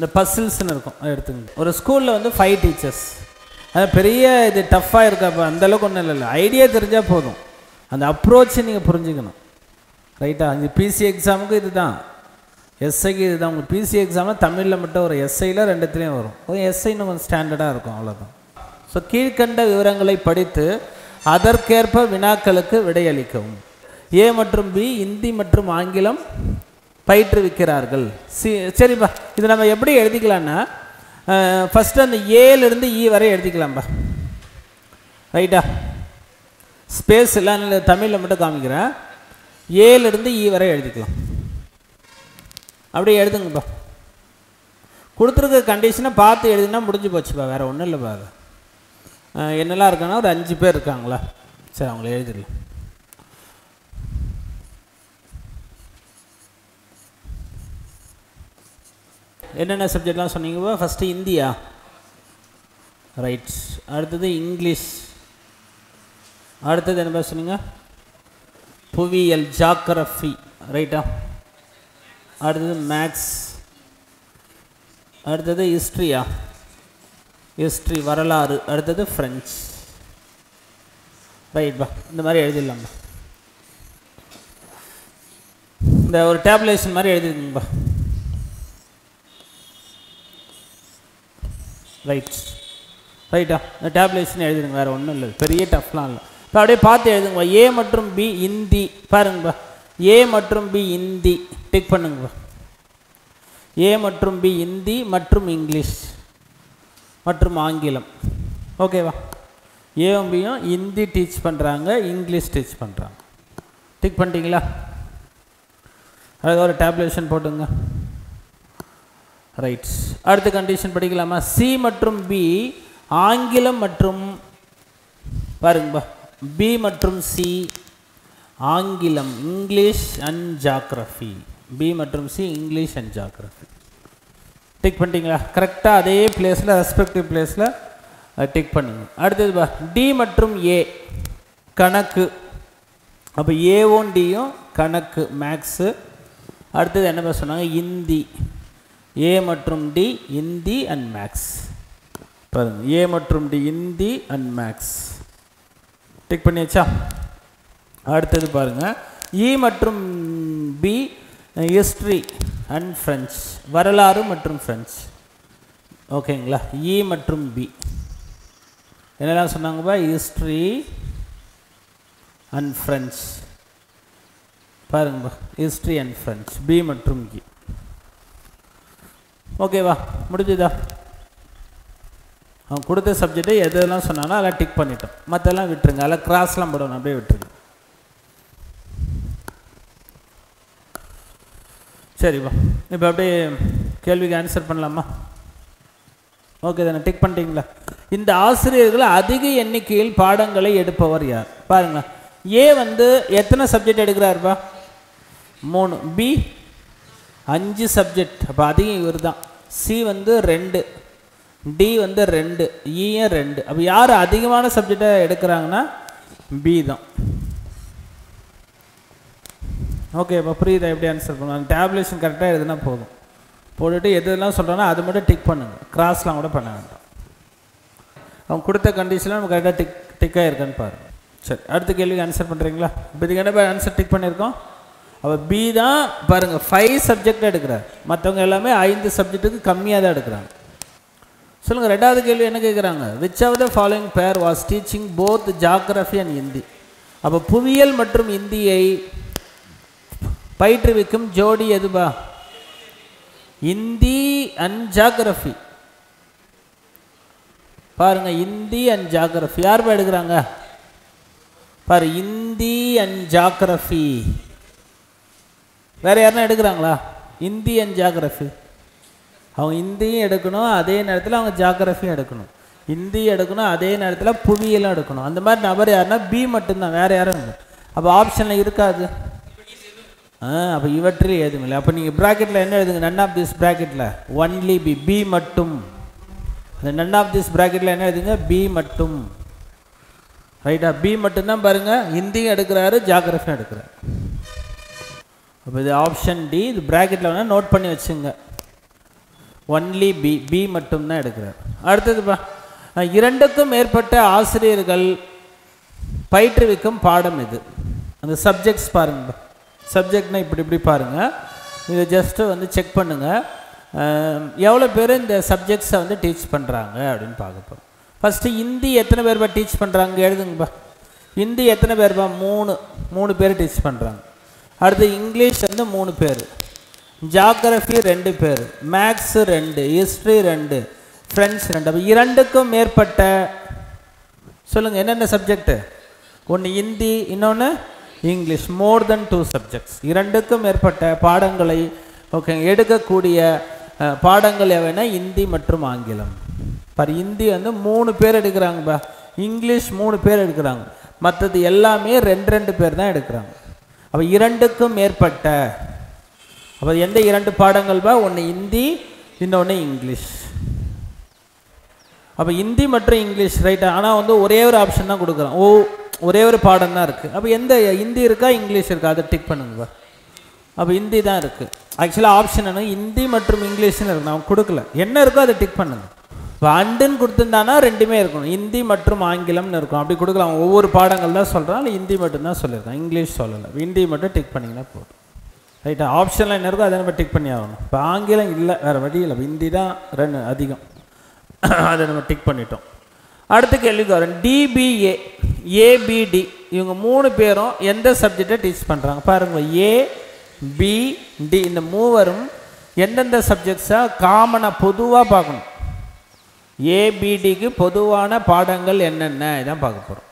இந்த பசில்ஸ்னு இருக்கும் அதை எடுத்துங்க ஒரு ஸ்கூலில் வந்து ஃபைவ் டீச்சர்ஸ் அது பெரிய இது டஃப்பாக இருக்கப்போ அந்தளவுக்கு ஒன்றும் இல்லை ஐடியா தெரிஞ்சால் போதும் அந்த அப்ரோச்சை நீங்கள் புரிஞ்சுக்கணும் ரைட்டா இந்த பிசி எக்ஸாமுக்கு இதுதான் எஸ்ஐக்கு இதுதான் உங்களுக்கு பிசி எக்ஸாமில் தமிழில் மட்டும் ஒரு எஸ்ஐயில் ரெண்டுத்துலேயும் வரும் கொஞ்சம் எஸ்ஐ இன்னும் கொஞ்சம் ஸ்டாண்டர்டாக இருக்கும் அவ்வளோதான் ஸோ கீழ்கண்ட விவரங்களை படித்து அதற்கேற்ப வினாக்களுக்கு விடையளிக்கவும் ஏ மற்றும் பி இந்தி மற்றும் ஆங்கிலம் பயிற்றுவிக்கிறார்கள் சி சரிப்பா இது நம்ம எப்படி எழுதிக்கலாம்னா ஃபஸ்ட்டு அந்த ஏலேருந்து இ வரை எழுதிக்கலாம்ப்பா ரைட்டா ஸ்பேஸ் இல்லை நான் தமிழில் மட்டும் காமிக்கிறேன் ஏலேருந்து இ வரை எழுதிக்கலாம் அப்படியே எழுதுங்கப்பா கொடுத்துருக்க கண்டிஷனை பார்த்து எழுதுனா முடிஞ்சு போச்சுப்பா வேறு ஒன்றும் இல்லைப்பா அது அஹ் என்னெல்லாம் இருக்காங்கன்னா ஒரு அஞ்சு பேர் இருக்காங்களா சரி அவங்கள எழுதிடலாம் என்னென்ன சப்ஜெக்ட்லாம் சொன்னீங்கப்பா ஃபஸ்ட்டு இந்தியா ரைட் அடுத்தது இங்கிலீஷ் அடுத்தது என்ன சொன்னீங்க புவியியல் ஜாக்கிரஃபி ரைட்டா அடுத்தது மேக்ஸ் அடுத்தது ஹிஸ்ட்ரியா ஹிஸ்ட்ரி வரலாறு அடுத்தது ஃப்ரெஞ்ச் ரைட்பா இந்த மாதிரி எழுதிடலாம்ப்பா இந்த ஒரு டேப்லேஷன் மாதிரி எழுதிருக்குங்கப்பா ரைட் ரைட்டா இந்த டேப்லேஷன் எழுதிடுங்க வேறு ஒன்றும் இல்லை பெரிய டஃப்லாம் இல்லை இப்போ அப்படியே பார்த்து எழுதுங்கப்பா ஏ மற்றும் பி இந்தி பாருங்கப்பா ஏ மற்றும் பி இந்தி டிக் பண்ணுங்கப்பா ஏ மற்றும் பி இந்தி மற்றும் இங்கிலீஷ் மற்றும் ஆங்கிலம் ஓகேவா ஏவும் பியும் ஹிந்தி டீச் பண்ணுறாங்க இங்கிலீஷ் டீச் பண்ணுறாங்க டிக் பண்ணிட்டீங்களா அதுக்கு ஒரு டேப்லேஷன் போட்டுங்க ரைட் அடுத்த கண்டிஷன் படிக்கலாமா சி மற்றும் பி ஆங்கிலம் மற்றும் பாருங்கப்பா பி மற்றும் சி ஆங்கிலம் இங்கிலீஷ் அண்ட் ஜாக்ரஃபி பி மற்றும் C English and geography tick பண்ணிட்டீங்களா கரெக்டாக அதே பிளேஸில் ரெஸ்பெக்டிவ் பிளேஸில் டிக் பண்ணுங்க அடுத்தது பா டி மற்றும் ஏ கணக்கு அப்போ ஏவும் டியும் கணக்கு மேக்ஸு அடுத்தது என்ன பேச சொன்னாங்க இந்தி ஏ மற்றும் டி இந்தி அண்ட் மேக்ஸ் பாருங்க ஏ மற்றும் D Hindi and maths tick பண்ணியாச்சா அடுத்தது பாருங்க இ மற்றும் பி ஹிஸ்ட்ரி அண்ட் ஃப்ரெஞ்ச் வரலாறு மற்றும் ஃப்ரெஞ்ச் ஓகேங்களா இ மற்றும் பி என்னெல்லாம் சொன்னாங்கப்பா ஹிஸ்ட்ரி அண்ட் ஃப்ரெஞ்ச் பாருங்கப்பா ஹிஸ்ட்ரி அண்ட் ஃப்ரெஞ்ச் பி மற்றும் இ ஓகேவா முடிஞ்சுதா அவன் கொடுத்த சப்ஜெக்டை எதெல்லாம் சொன்னானோ அதெல்லாம் டிக் பண்ணிட்டோம் மற்றெல்லாம் விட்டுருங்க அதெல்லாம் கிராஸ்லாம் போடணும் அப்படியே விட்டுருங்க சரிப்பா இப்போ அப்படியே கேள்விக்கு ஆன்சர் பண்ணலாமா ஓகே தானே டிக் பண்ணிட்டீங்களா இந்த ஆசிரியர்கள் அதிக எண்ணிக்கையில் பாடங்களை எடுப்பவர் யார் பாருங்க ஏ வந்து எத்தனை சப்ஜெக்ட் எடுக்கிறாருப்பா மூணு பி அஞ்சு சப்ஜெக்ட் அப்போ அதிகம் இவர் தான் சி வந்து ரெண்டு டி வந்து ரெண்டு ஈயும் ரெண்டு அப்போ யார் அதிகமான சப்ஜெக்டை எடுக்கிறாங்கன்னா பி தான் ஓகே இப்போ புரியுதா எப்படி ஆன்சர் பண்ணுவோம் டேப்லேஷன் கரெக்டாக எழுதுனா போதும் போட்டுட்டு எதெல்லாம் சொல்கிறோன்னா அது மட்டும் டிக் பண்ணுங்க கிராஸ்லாம் கூட பண்ண வேண்டாம் அவங்க கொடுத்த கண்டிஷனில் நம்ம கரெக்டாக டிக் டிக்காக இருக்கான்னு பாருங்க சரி அடுத்த கேள்விக்கு ஆன்சர் பண்ணுறீங்களா இப்போ இதுக்கு என்ன ஆன்சர் டிக் பண்ணியிருக்கோம் அப்போ பி தான் பாருங்கள் ஃபைவ் சப்ஜெக்ட் எடுக்கிறார் மற்றவங்க எல்லாமே ஐந்து சப்ஜெக்ட்டுக்கு கம்மியாக தான் எடுக்கிறாங்க சொல்லுங்கள் ரெண்டாவது கேள்வி என்ன கேட்குறாங்க which of the following pair was teaching both geography and Hindi அப்போ புவியியல் மற்றும் இந்தியை பயிற்றுவிக்கும் ஜோடி எதுபா இந்தி அண்ட் ஜாகிரஃபி பாருங்க இந்தி அண்ட் ஜாகிரஃபி யார் பா எடுக்கிறாங்க பாரு இந்தி அண்ட் ஜாகிரஃபி வேற யாருன்னா எடுக்கிறாங்களா இந்தி அண்ட் ஜாகிரஃபி அவங்க இந்தியும் எடுக்கணும் அதே நேரத்தில் அவங்க ஜாகிரஃபியும் எடுக்கணும் இந்தி எடுக்கணும் அதே நேரத்தில் புவியியலும் எடுக்கணும் அந்த மாதிரி நபர் யாருன்னா பி மட்டும்தான் வேற யாரும் இல்லை அப்போ ஆப்ஷனில் இருக்காது ஆ அப்போ இவற்றில் எதுவும் இல்லை அப்போ நீங்கள் ப்ராக்கெட்டில் என்ன எழுதுங்க நன் ஆஃப் திஸ் ப்ராக்கெட்டில் ஒன்லி பி பி மட்டும் அந்த நன் ஆஃப் திஸ் ப்ராக்கெட்டில் என்ன எழுதுங்க பி மட்டும் ரைட்டா பி மட்டும்தான் பாருங்கள் ஹிந்தியும் எடுக்கிறாரு ஜாகிரஃபியும் எடுக்கிறாரு அப்போ இது ஆப்ஷன் டி இது ப்ராக்கெட்டில் வேணால் நோட் பண்ணி வச்சுங்க ஒன்லி பி பி மட்டும்தான் எடுக்கிறார் அடுத்ததுப்பா அஹ், இரண்டுக்கும் மேற்பட்ட ஆசிரியர்கள் பயிற்றுவிக்கும் பாடம் இது அந்த சப்ஜெக்ட்ஸ் பாருங்க சப்ஜெக்ட்னா இப்படி இப்படி பாருங்கள் இதை ஜஸ்ட்டு வந்து செக் பண்ணுங்கள் எவ்வளோ பேர் இந்த சப்ஜெக்ட்ஸை வந்து டீச் பண்ணுறாங்க அப்படின்னு பார்க்க போகிறோம் ஃபஸ்ட்டு ஹிந்தி எத்தனை பேர்பா டீச் பண்ணுறாங்க எழுதுங்கப்பா ஹிந்தி எத்தனை பேர்பா மூணு மூணு பேர் டீச் பண்ணுறாங்க அடுத்து இங்கிலீஷ் வந்து மூணு பேர் ஜாகிரஃபி ரெண்டு பேர் மேக்ஸு ரெண்டு ஹிஸ்ட்ரி ரெண்டு ஃப்ரெண்ட்ஸ் ரெண்டு அப்போ இரண்டுக்கும் மேற்பட்ட சொல்லுங்கள் என்னென்ன சப்ஜெக்ட்டு ஒன்று ஹிந்தி இன்னொன்று English more than two subjects இரண்டுக்கும் மேற்பட்ட பாடங்களை ஓகே எடுக்கக்கூடிய அஹ், பாடங்கள் எவைனா ஹிந்தி மற்றும் ஆங்கிலம் பாரு ஹிந்தி வந்து மூணு பேர் எடுக்கிறாங்கப்பா இங்கிலீஷ் மூணு பேர் எடுக்கிறாங்க மற்றது எல்லாமே ரெண்டு ரெண்டு பேர் தான் எடுக்கிறாங்க அப்போ இரண்டுக்கும் மேற்பட்ட அப்போ எந்த இரண்டு பாடங்கள்பா ஒன்று ஹிந்தி இன்னொன்று இங்கிலீஷ் அப்போ ஹிந்தி மற்றும் இங்கிலீஷ் ரைட் ஆனால் வந்து ஒரே ஒரு ஆப்ஷன் தான் கொடுக்குறோம் ஓ ஒரே ஒரு பாடம் தான் இருக்குது அப்போ எந்த ஹிந்தி இருக்கா இங்கிலீஷ் இருக்கா அதை டிக் பண்ணுங்கப்பா அப்போ ஹிந்தி தான் இருக்குது ஆக்சுவலாக ஆப்ஷன் என்ன ஹிந்தி மற்றும் இங்கிலீஷ்னு இருக்கு நான் கொடுக்கல என்ன இருக்கோ அதை டிக் பண்ணுங்க இப்போ அண்டுன்னு கொடுத்துருந்தானா ரெண்டுமே இருக்கணும் ஹிந்தி மற்றும் ஆங்கிலம்னு இருக்கும் அப்படி கொடுக்கலாம் ஒவ்வொரு பாடங்கள் தான் சொல்கிறான் இல்லை ஹிந்தி மட்டும்தான் சொல்லியிருக்கான் இங்கிலீஷ் சொல்லலை ஹிந்தி மட்டும் டிக் பண்ணிங்கன்னா போதும் ரைட்டா ஆப்ஷனில் என்ன இருக்கோ அதை நம்ம டிக் பண்ணி ஆகணும் இப்போ ஆங்கிலம் இல்லை வேறு வழி இல்லை ஹிந்தி தான் ரெண்டு அதிகம் அதை நம்ம டிக் பண்ணிட்டோம் அடுத்த கேள்விக்கு வரேன் டிபிஏ ஏபிடி இவங்க மூணு பேரும் எந்த சப்ஜெக்டை டீச் பண்ணுறாங்க பாருங்க ஏ பி டி இந்த மூவரும் எந்தெந்த சப்ஜெக்ட்ஸாக காமனாக பொதுவாக பார்க்கணும் ஏபிடிக்கு பொதுவான பாடங்கள் என்னென்ன இதான் பார்க்க போகிறோம்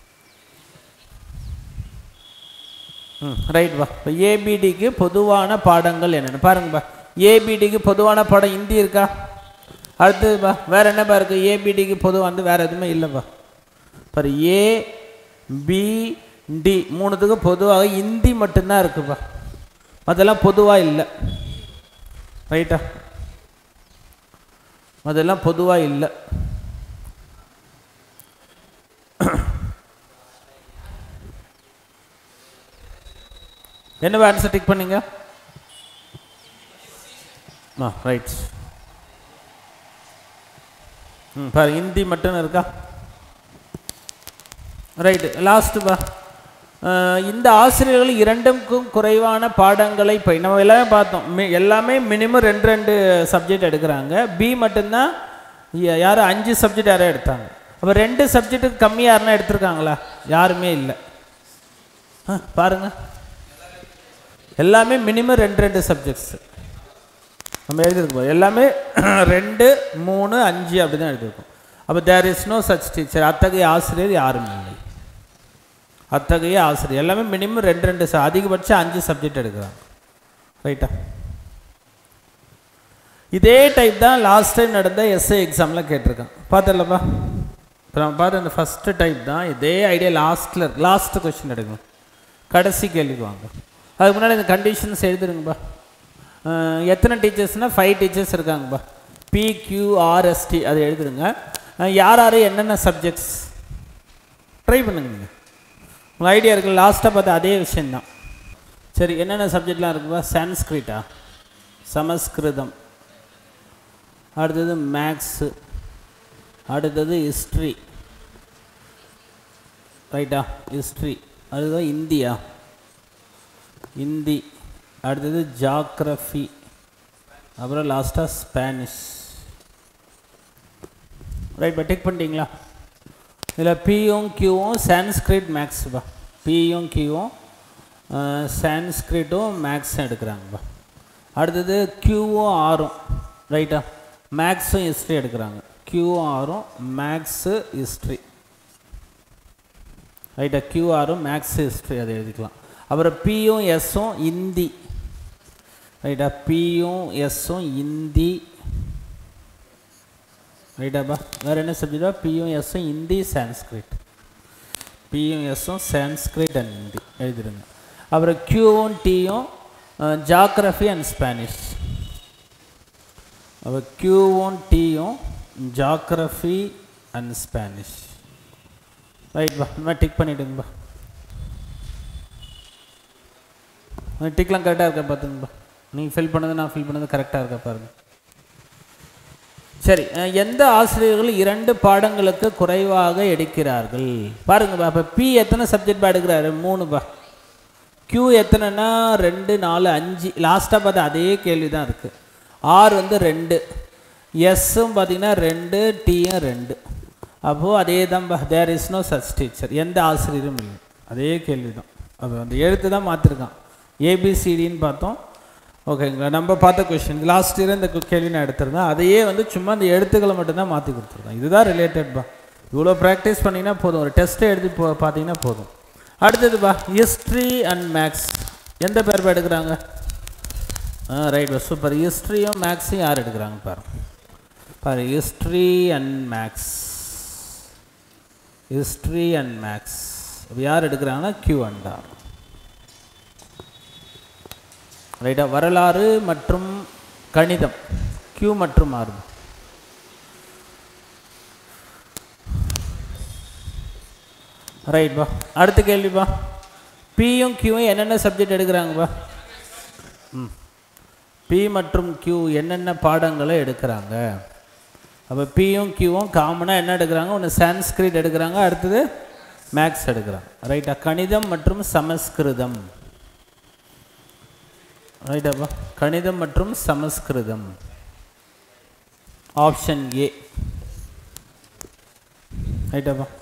ம் ரைட் பா இப்போ ஏபிடிக்கு பொதுவான பாடங்கள் என்னென்ன பாருங்கப்பா ஏபிடிக்கு பொதுவான பாடம் ஹிந்தி இருக்கா அடுத்ததுப்பா வேறு என்னப்பா இருக்குது ஏபிடிக்கு பொதுவாக வந்து வேறு எதுவுமே இல்லைப்பா பாரு ஏ பி டி மூணுத்துக்கு பொதுவாக ஹிந்தி மட்டும்தான் இருக்குப்பா அதெல்லாம் பொதுவாக இல்லை ரைட்டா அதெல்லாம் பொதுவாக இல்லை என்ன ஆன்சர் டிக் பண்ணீங்க ஆ ரைட் ம் பாரு ஹிந்தி மட்டும் இருக்கா ரைட்டு லாஸ்ட்டுப்பா இந்த ஆசிரியர்கள் இரண்டுக்கும் குறைவான பாடங்களை பை நம்ம எல்லாமே பார்த்தோம் மி எல்லாமே மினிமம் ரெண்டு ரெண்டு சப்ஜெக்ட் எடுக்கிறாங்க பி மட்டும்தான் ய- யாரும் அஞ்சு சப்ஜெக்ட் யாரும் எடுத்தாங்க அப்போ ரெண்டு சப்ஜெக்ட்டுக்கு கம்மி யாருன்னா எடுத்திருக்காங்களா யாருமே இல்லை ஆ பாருங்க எல்லாமே மினிமம் ரெண்டு ரெண்டு சப்ஜெக்ட்ஸ் நம்ம எழுதியிருக்கோம் எல்லாமே ரெண்டு மூணு அஞ்சு அப்படி தான் எழுதியிருக்கோம் அப்போ there is no such teacher அத்தகைய ஆசிரியர் யாரும் இல்லை அத்தகைய ஆசிரியர் எல்லாமே மினிமம் ரெண்டு ரெண்டு ச- அதிகபட்சம் அஞ்சு சப்ஜெக்ட் எடுக்கிறாங்க ரைட்டா இதே டைப் தான் லாஸ்ட் டைம் நடந்த எஸ்ஐ எக்ஸாமில் கேட்டிருக்கான் பார்த்தலப்பா இப்போ நம்ம பார்த்த இந்த ஃபஸ்ட்டு டைப் தான் இதே ஐடியா லாஸ்ட்டில் லாஸ்ட் கொஸ்டின் எடுக்கணும் கடைசி கேள்விக்கு வாங்க அதுக்கு முன்னாடி இந்த கண்டிஷன்ஸ் எழுதுருங்கப்பா அஹ் எத்தனை டீச்சர்ஸ்னால் ஃபைவ் டீச்சர்ஸ் இருக்காங்கப்பா பிக்யூஆர்எஸ்டி அதை எழுதுருங்க அஹ் யார் யார் என்னென்ன சப்ஜெக்ட்ஸ் ட்ரை பண்ணுங்க நீங்கள் உங்கள் ஐடியா இருக்குது லாஸ்ட்டாக பார்த்த அதே விஷயந்தான் சரி என்னென்ன சப்ஜெக்ட்லாம் இருக்குப்பா சான்ஸ்கிரிட்டா சமஸ்கிருதம் அடுத்தது மேக்ஸு அடுத்தது ஹிஸ்ட்ரி ரைட்டா ஹிஸ்ட்ரி அடுத்தது இந்தியா ஹிந்தி அடுத்தது ஜாக்ரஃபி அப்புறம் லாஸ்ட்டாக ஸ்பானிஷ் ரைட் பா டிக் பண்ணிட்டீங்களா இதில் பியும் கியூவும் சான்ஸ்கிரிட் மேக்ஸ்பா பியும் கியூவும் சான்ஸ்கிரிட்டும் மேக்ஸும் எடுக்கிறாங்கப்பா அடுத்தது கியூவும் ஆரும் ரைட்டா மேக்ஸும் ஹிஸ்ட்ரி எடுக்கிறாங்க கியூவும் ஆரும் மேக்ஸு ஹிஸ்ட்ரி ரைட்டா கியூஆரும் மேக்ஸ் ஹிஸ்ட்ரி அதை எழுதிக்கலாம் அப்புறம் பியும் எஸ்ஸும் ஹிந்தி ரைட்டா பியும் எஸ்ஸும் ஹிந்தி ரைட்டாப்பா வேறு என்ன சப்ஜெக்டா பியும் எஸ்ஸும் ஹிந்தி சான்ஸ்கிரிட் பியும் எஸ்ஸும் சான்ஸ்கிரிட் அண்ட் ஹிந்தி எழுதிடுங்க அப்புறம் கியூவும் டீயும் ஜாக்ரஃபி அண்ட் ஸ்பானிஷ் அப்புறம் கியூவும் டீயும் ஜாக்ரஃபி அண்ட் ஸ்பானிஷ் ரைட்பா இந்த மாதிரி டிக் பண்ணிவிடுங்கப்பா டிக்லாம் கரெக்டாக இருக்கா பார்த்துங்கப்பா நீங்கள் ஃபில் பண்ணது நான் ஃபில் பண்ணது கரெக்டாக இருக்கா பாருங்க சரி அஹ், எந்த ஆசிரியர்கள் இரண்டு பாடங்களுக்கு குறைவாக எடுக்கிறார்கள் பாருங்கப்பா இப்போ பி எத்தனை சப்ஜெக்ட் பா எடுக்கிறாரு மூணுப்பா Q எத்தனைன்னா ரெண்டு நாலு அஞ்சு லாஸ்ட்டாக பார்த்தா அதே கேள்வி தான் இருக்குது ஆர் வந்து ரெண்டு எஸ்ஸும் பார்த்தீங்கன்னா ரெண்டு டீயும் ரெண்டு அப்போது அதே தான் there is no such teacher எந்த ஆசிரியரும் இல்லை அதே கேள்வி தான் அது அந்த எழுத்து தான் மாற்றிருக்கான் ஏபிசிடின்னு பார்த்தோம் ஓகேங்களா நம்ம பார்த்த கொஷின் லாஸ்ட் இயர் இந்த கு- கேள்வி நான் எடுத்திருந்தேன் அதையே வந்து சும்மா அந்த எழுத்துக்களை மட்டும்தான் மாற்றி கொடுத்துருக்கேன் இதுதான் ரிலேட்டட்பா இவ்வளோ ப்ராக்டிஸ் பண்ணிங்கன்னா போதும் ஒரு டெஸ்ட்டை எழுதி போ பார்த்தீங்கன்னா போதும் அடுத்ததுப்பா ஹிஸ்ட்ரி அண்ட் மேக்ஸ் எந்த பேர் பா எடுக்கிறாங்க ஆ ரைட் சூப்பர் ஹிஸ்ட்ரியும் மேக்ஸையும் யார் எடுக்கிறாங்க பாரு பாரு history and maths history and maths யார் எடுக்கிறாங்கன்னா கியூ அண்ட் ஆர் ரைட்டா வரலாறு மற்றும் கணிதம் கியூ மற்றும் ஆர் ரைட் பா அடுத்த கேள்விப்பா பியும் கியூவும் என்னென்ன சப்ஜெக்ட் எடுக்கிறாங்கப்பா ம் பி மற்றும் கியூ என்னென்ன பாடங்களை எடுக்கிறாங்க அப்போ பியும் கியூவும் காமனாக என்ன எடுக்கிறாங்க ஒன்று சான்ஸ்கிரிட் எடுக்கிறாங்க அடுத்தது மேக்ஸ் எடுக்கிறாங்க ரைட்டா கணிதம் மற்றும் சமஸ்கிருதம் ரைட்டாப்பா கணிதம் மற்றும் சமஸ்கிருதம் ஆப்ஷன் ஏ ரைட்டாப்பா